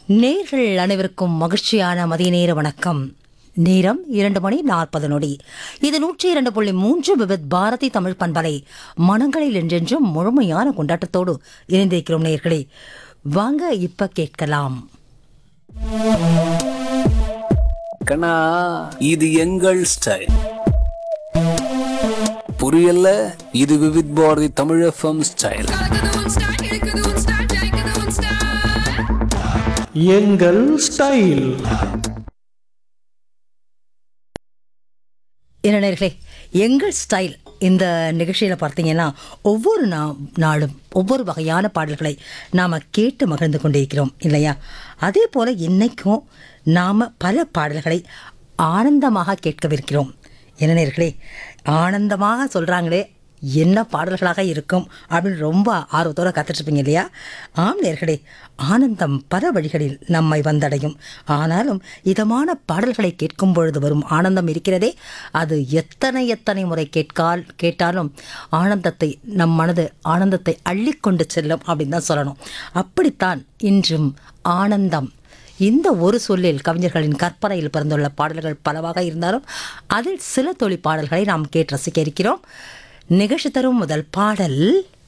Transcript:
நேர்கள் அனைவருக்கும் மகிழ்ச்சியான மதிய நேர வணக்கம் நேரம் இரண்டு மணி நாற்பது நொடி இது நூற்றி இரண்டு புள்ளி மூன்று விவித் பாரதி தமிழ் பண்பலை மனங்களில் என்றென்றும் முழுமையான கொண்டாட்டத்தோடு இணைந்திருக்கிறோம் நேர்களே வாங்க இப்ப கேட்கலாம் கண்ணா இது எங்கள் ஸ்டைல் புரியல இது விவித் பாரதி தமிழ் எஃப்எம் ஸ்டைல் கலக்குது உன் ஸ்டைல் இருக்குது உன் ஸ்டைல் ஜெயிக்குது உன் ஸ்டைல் எங்கள் ஸ்டைல் என்ன நேர்களே எங்கள் ஸ்டைல் இந்த நிகழ்ச்சியில் பார்த்தீங்கன்னா ஒவ்வொரு நா நாளும் ஒவ்வொரு வகையான பாடல்களை நாம் கேட்டு மகிழ்ந்து கொண்டிருக்கிறோம் இல்லையா அதே போல் இன்னைக்கும் நாம் பல பாடல்களை ஆனந்தமாக கேட்கவிருக்கிறோம் என்ன நேர்களே ஆனந்தமாக சொல்கிறாங்களே என்ன பாடல்களாக இருக்கும் அப்படின்னு ரொம்ப ஆர்வத்தோடு காத்துட்ருப்பீங்க இல்லையா ஆம் நேர்களே ஆனந்தம் பல வழிகளில் நம்மை வந்தடையும் ஆனாலும் இதமான பாடல்களை கேட்கும் பொழுது வரும் ஆனந்தம் இருக்கிறதே அது எத்தனை எத்தனை முறை கேட்கால் கேட்டாலும் ஆனந்தத்தை நம் மனது ஆனந்தத்தை அள்ளிக்கொண்டு செல்லும் அப்படின்னு தான் சொல்லணும் அப்படித்தான் இன்றும் ஆனந்தம் இந்த ஒரு சொல்லில் கவிஞர்களின் கற்பனையில் பிறந்துள்ள பாடல்கள் பலவாக இருந்தாலும் அதில் சில தொழில் பாடல்களை நாம் கேட்டு ரசிக்க இருக்கிறோம் நிகழ்ச்சி தரும் முதல் பாடல்